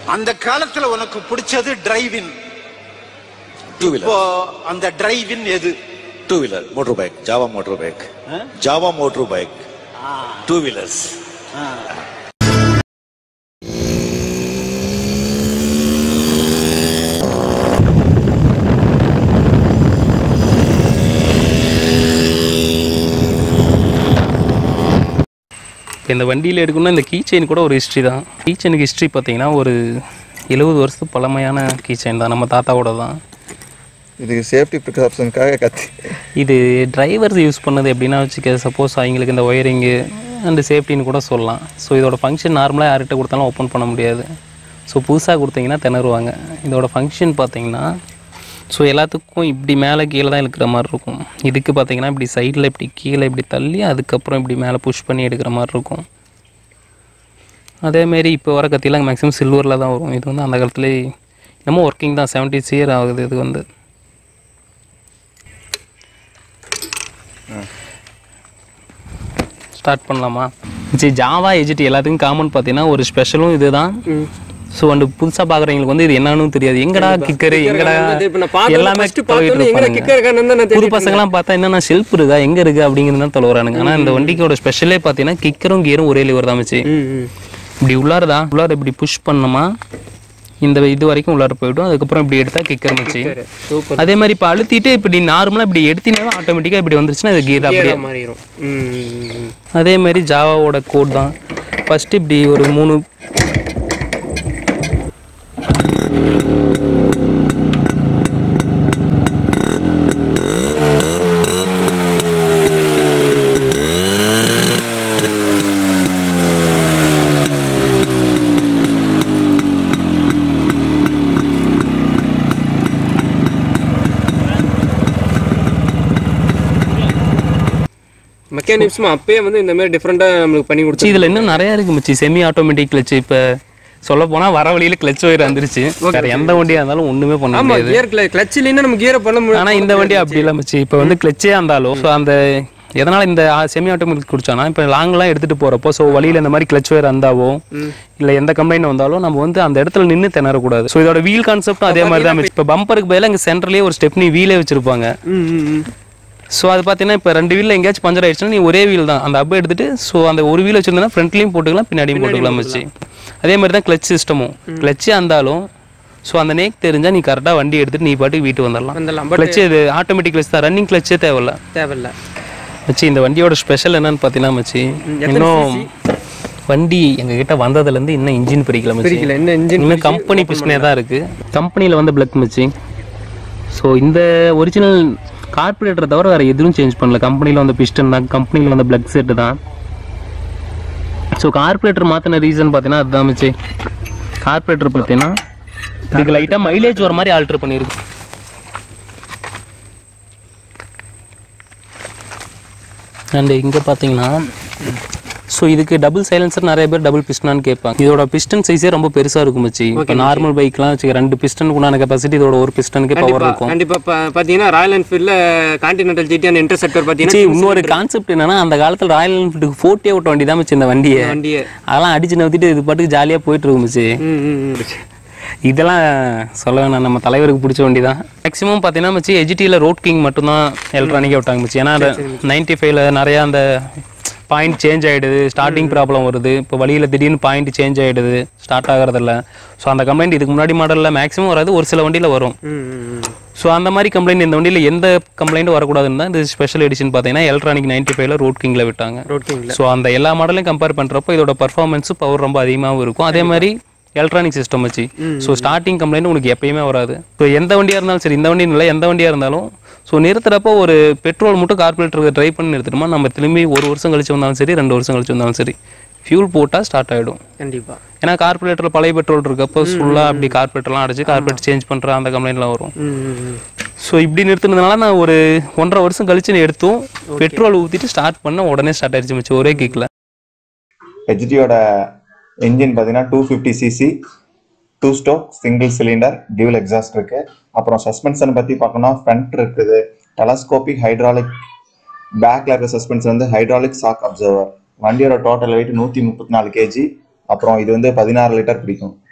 அந்த காலத்துல உனக்கு பிடிச்சது டிரைவின் டூ இப்போ வீலர் அந்த டிரைவின் எது two wheeler motor bike Jawa motor bike ஆ? Jawa motor bike two wheelers ஆ. இப்போ இந்த வண்டியில் எடுக்கணும்னா இந்த கீ செயின் கூட ஒரு ஹிஸ்ட்ரி தான் கீ செயினுக்கு ஹிஸ்ட்ரி பார்த்தீங்கன்னா ஒரு எழுபது வருஷத்து பழமையான கீ செயின் தான் நம்ம தாத்தாவோட தான் இதுக்கு சேஃப்டி ப்ரிகாப்ஷனுக்காக கத்தி இது டிரைவர்ஸ் யூஸ் பண்ணது எப்படின்னா வச்சுக்க சப்போஸ் அவங்களுக்கு இந்த ஒயரிங்கு அண்டு சேஃப்டின்னு கூட சொல்லலாம் ஸோ இதோட ஃபங்க்ஷன் நார்மலாக யார்கிட்ட கொடுத்தாலும் ஓப்பன் பண்ண முடியாது ஸோ புதுசாக கொடுத்தீங்கன்னா திணறுவாங்க இதோட ஃபங்க்ஷன் பார்த்தீங்கன்னா ஸோ எல்லாத்துக்கும் இப்படி மேலே கீழே தான் இழுக்கிற மாதிரி இருக்கும் இதுக்கு பார்த்தீங்கன்னா இப்படி சைடில் இப்படி கீழே இப்படி தள்ளி அதுக்கப்புறம் இப்படி மேலே புஷ் பண்ணி எடுக்கிற மாதிரி இருக்கும் அதேமாரி இப்போ வர கத்திலாம் மேக்ஸிமம் சில்வரில் தான் வரும் இது வந்து அந்த காலத்துலேயே இன்னமும் ஒர்க்கிங் தான் செவன்ட்டி இயர் ஆகுது இது வந்து ஸ்டார்ட் பண்ணலாமா சரி ஜாவா எஜிடி எல்லாத்துக்கும் காமன் பார்த்தீங்கன்னா ஒரு ஸ்பெஷலும் இதுதான் ஸோ அந்த புதுசாக பார்க்குறவங்களுக்கு வந்து இது என்னன்னு தெரியாது எங்கடா கிக்கரு எங்கடா இப்ப நான் பார்த்தது எல்லாமே first தொலைவிட்டு பார்த்தோன்னே எங்கடா இருப்பானுங்க. kicker இருக்கான்னு தான் நான் புது தேடிட்டு பசங்களாம் பார்த்தா என்னன்னா ஷெல்ஃப் இருக்கா எங்க இருக்கு அப்படிங்கிறது தான் தொலைவரானுங்க ஆனால் இந்த வண்டிக்கோட ஸ்பெஷலே பார்த்தீங்கன்னா கிக்கரும் கியரும் ஒரே லிவர் தான் வச்சு ம், ம். இப்படி உள்ளாரதா உள்ளார இப்படி புஷ் பண்ணோமா இந்த இது வரைக்கும் உள்ளார போயிடும் அதுக்கப்புறம் இப்படி எடுத்தா கிக்கர் வச்சு சூப்பர் அதே மாதிரி இப்போ அழுத்திட்டு இப்படி நார்மலாக இப்படி எடுத்தீங்கன்னா ஆட்டோமேட்டிக்காக இப்படி வந்துருச்சுன்னா இது கியர் அப்படியே Gear மாறிடும் ம், ம், ம். அதே மாதிரி ஜாவாவோட கோட் தான் ஃபஸ்ட்டு இப்படி ஒரு மூணு மெக்கானிக்ஸும் அப்பயே வந்து இந்த மாதிரி டிஃப்ரெண்ட்டாக நம்மளுக்கு பண்ணி கொடுத்து மச்சி இதில் இன்னும் நிறைய இருக்கு மச்சி செமி ஆட்டோமேட்டிக் கிளச்சு இப்போ சொல்ல போனால் வர வழியில் கிளச் ஒயர் வந்துருச்சு வேற எந்த வண்டியாக இருந்தாலும் ஒன்றுமே பண்ண ஆமா முடியாது கியர் கிளச் இல்லைன்னா நம்ம கியரை பண்ண முடியும் ஆனால் இந்த வண்டி அப்படி இல்லை மச்சி இப்போ வந்து கிளச்சே இருந்தாலும் ஸோ அந்த எதனால் இந்த செமி ஆட்டோமேட்டிக் குடிச்சோன்னா இப்போ லாங்லாம் எடுத்துகிட்டு போகிறப்போ ஸோ வழியில் இந்த மாதிரி கிளச் ஒயர் வந்தாவோ இல்லை எந்த கம்ப்ளைண்ட் வந்தாலும் நம்ம வந்து அந்த இடத்துல நின்று திணறக்கூடாது ஸோ இதோட வீல் கான்செப்டும் அதே மாதிரி தான் இப்போ பம்பருக்கு பதிலாக இங்கே சென்டர்லேயே ஒரு ஸ்டெப்னி வீலே வச்சிருப்பாங்க ம், ம், ம். ஸோ அது பார்த்தீங்கன்னா இப்போ ரெண்டு வீலில் எங்கேயாச்சும் பஞ்சர் ஆயிடுச்சுன்னா நீ ஒரே வீல் தான் அந்த அப் எடுத்துட்டு ஸோ அந்த ஒரு வீல் வச்சிருந்தா ஃப்ரண்ட்லையும் போட்டுக்கலாம் பின்னாடியும் போட்டுக்கலாம் வச்சு அதே மாதிரி தான் கிளச் சிஸ்டமும் கிளச்சு இருந்தாலும் ஸோ அந்த நேக் தெரிஞ்சா நீ கரெக்டாக வண்டி எடுத்துட்டு நீ பாட்டுக்கு வீட்டுக்கு வந்துடலாம் வந்துடலாம் பட் கிளச்சு இது ஆட்டோமேட்டிக் கிளச் தான் ரன்னிங் கிளச்சே தேவையில்ல தேவையில்ல மச்சி இந்த வண்டியோட ஸ்பெஷல் என்னன்னு பார்த்தீங்கன்னா மச்சி எத்தனை இன்னும் வண்டி எங்ககிட்ட வந்ததுலேருந்து இன்னும் இன்ஜின் பிரிக்கல மச்சி பிரிக்கல என்ன இன்ஜின் இன்னும் கம்பெனி பிஸ்னே தான் இருக்கு கம்பெனியில் வந்து பிளக் மச்சி ஸோ இந்த ஒரிஜினல் கார்பரேட்டரை தவிர வேறு எதுவும் சேஞ்ச் பண்ணல கம்பெனியில் வந்த பிஸ்டன் தான் கம்பெனியில் வந்த பிளக் செட்டு தான் ஸோ கார்பரேட்டர் மாற்றின ரீசன் பார்த்தீங்கன்னா அதுதான் மச்சி கார்பரேட்டர் பார்த்தீங்கன்னா இதுக்கு லைட்டாக மைலேஜ் வர மாதிரி ஆல்டர் பண்ணியிருக்கு அண்ட் இங்கே பார்த்தீங்கன்னா ஸோ இதுக்கு டபுள் சைலன்சர் நிறைய பேர் டபுள் பிஸ்டனான்னு கேட்பாங்க இதோட பிஸ்டன் சைஸே ரொம்ப பெருசாக இருக்கும் மச்சி இப்போ நார்மல் பைக்லாம் வச்சு ரெண்டு பிஸ்டன் உண்டான கெப்பாசிட்டி இதோட ஒரு பிஸ்டனுக்கே பவர் இருக்கும் கண்டிப்பா பா- பாத்தீங்கன்னா ராயல் என்ஃபீல்ட்ல கான்டினென்டல் ஜிடி அண்ட் இன்டர்செப்டர் மச்சி, பாத்தீங்கன்னா இன்னொரு கான்செப்ட் என்னன்னா அந்த காலத்தில் ராயல் என்ஃபீல்டுக்கு ஃபோர்ட்டே ஓட்ட வண்டி தான் மச்சி இந்த வண்டியை வண்டியை அதெல்லாம் அடிச்சு நவுத்திட்டு இது பாட்டுக்கு ஜாலியாக போயிட்டு இருக்கும் மச்சி ம், ம், ம். இதெல்லாம் சொல்ல வேணாம் நம்ம தலைவருக்கு பிடிச்ச வண்டி தான் மேக்ஸிமம் பார்த்தீங்கன்னா மச்சி எஜிடியில் ரோட் கிங் மட்டும்தான் எலக்ட்ரானிக்காக விட்டாங்க மச்சி ஏன்னா நைன்டி ஃபைவ்ல நிறையா அந்த பாயிண்ட் சேஞ்ச் ஆகிடுது ஸ்டார்டிங் ப்ராப்ளம் வருது இப்போ வழியில் திடீர்னு பாயிண்ட் சேஞ்ச் ஆகிடுது ஸ்டார்ட் ஆகிறதில்ல ஸோ அந்த கம்ப்ளைண்ட் இதுக்கு முன்னாடி மாடலில் மேக்ஸிமம் வராது ஒரு சில வண்டியில் வரும் ம், ம், ம். ஸோ அந்த மாதிரி கம்ப்ளைண்ட் இந்த வண்டியில் எந்த கம்ப்ளைண்ட்டும் வரக்கூடாதுன்னு தான் இது ஸ்பெஷல் எடிஷன் பார்த்தீங்கன்னா எலக்ட்ரானிக் நைன்டி ஃபைவ்ல ரோட் கிங்கில் விட்டாங்க ரோட் கிங்ல ஸோ அந்த எல்லா மாடலையும் கம்பேர் பண்ணுறப்போ இதோட பர்ஃபார்மன்ஸும் பவர் ரொம்ப அதிகமாகவும் இருக்கும் அதே மாதிரி எலக்ட்ரானிக் சிஸ்டம் வச்சு ஸோ ஸ்டார்டிங் கம்ப்ளைண்ட் உனக்கு எப்பயுமே வராது ஸோ எந்த வண்டியாக இருந்தாலும் சரி இந்த வண்டி இல்லை எந்த வண்டியாக இருந்தாலும் ஸோ நிறுத்துறப்போ ஒரு பெட்ரோல் மட்டும் கார்பரேட்டருக்கு ட்ரை பண்ணி நிறுத்திட்டோமா நம்ம திரும்பி ஒரு வருஷம் கழிச்சு வந்தாலும் சரி ரெண்டு வருஷம் கழிச்சு வந்தாலும் சரி ஃபியூல் போட்டால் ஸ்டார்ட் ஆகிடும் கண்டிப்பா ஏன்னா கார்பரேட்டர் பழைய பெட்ரோல் இருக்கப்போ ஃபுல்லாக அப்படி கார்பரேட்டர்லாம் அடிச்சு கார்பரேட் சேஞ்ச் பண்ணுற அந்த கம்ப்ளைண்ட்லாம் வரும் ம், ம், ம். ஸோ இப்படி நிறுத்தினதுனால நான் ஒரு ஒன்றரை வருஷம் கழிச்சு நான் எடுத்தும் பெட்ரோல் ஊற்றிட்டு ஸ்டார்ட் பண்ண உடனே ஸ்டார்ட் ஆயிடுச்சு மச்சி ஒரே கிக்கில் ஹெச்டியோட என்ஜின் பார்த்தீங்கன்னா two fifty CC two stroke single cylinder dual exhaust இருக்கு அப்புறம் சஸ்பென்ஷன் பற்றி பார்க்கணும்னா ஃப்ரண்ட் இருக்குது டெலஸ்கோபிக் ஹைட்ராலிக் பேக்ல இருக்க சஸ்பென்ஷன் வந்து ஹைட்ராலிக் சாக் அப்சர்வர் வண்டியோட டோட்டல் வெயிட் நூற்றி முப்பத்தி நாலு கேஜி அப்புறம் இது வந்து பதினாறு லிட்டர் பிடிக்கும்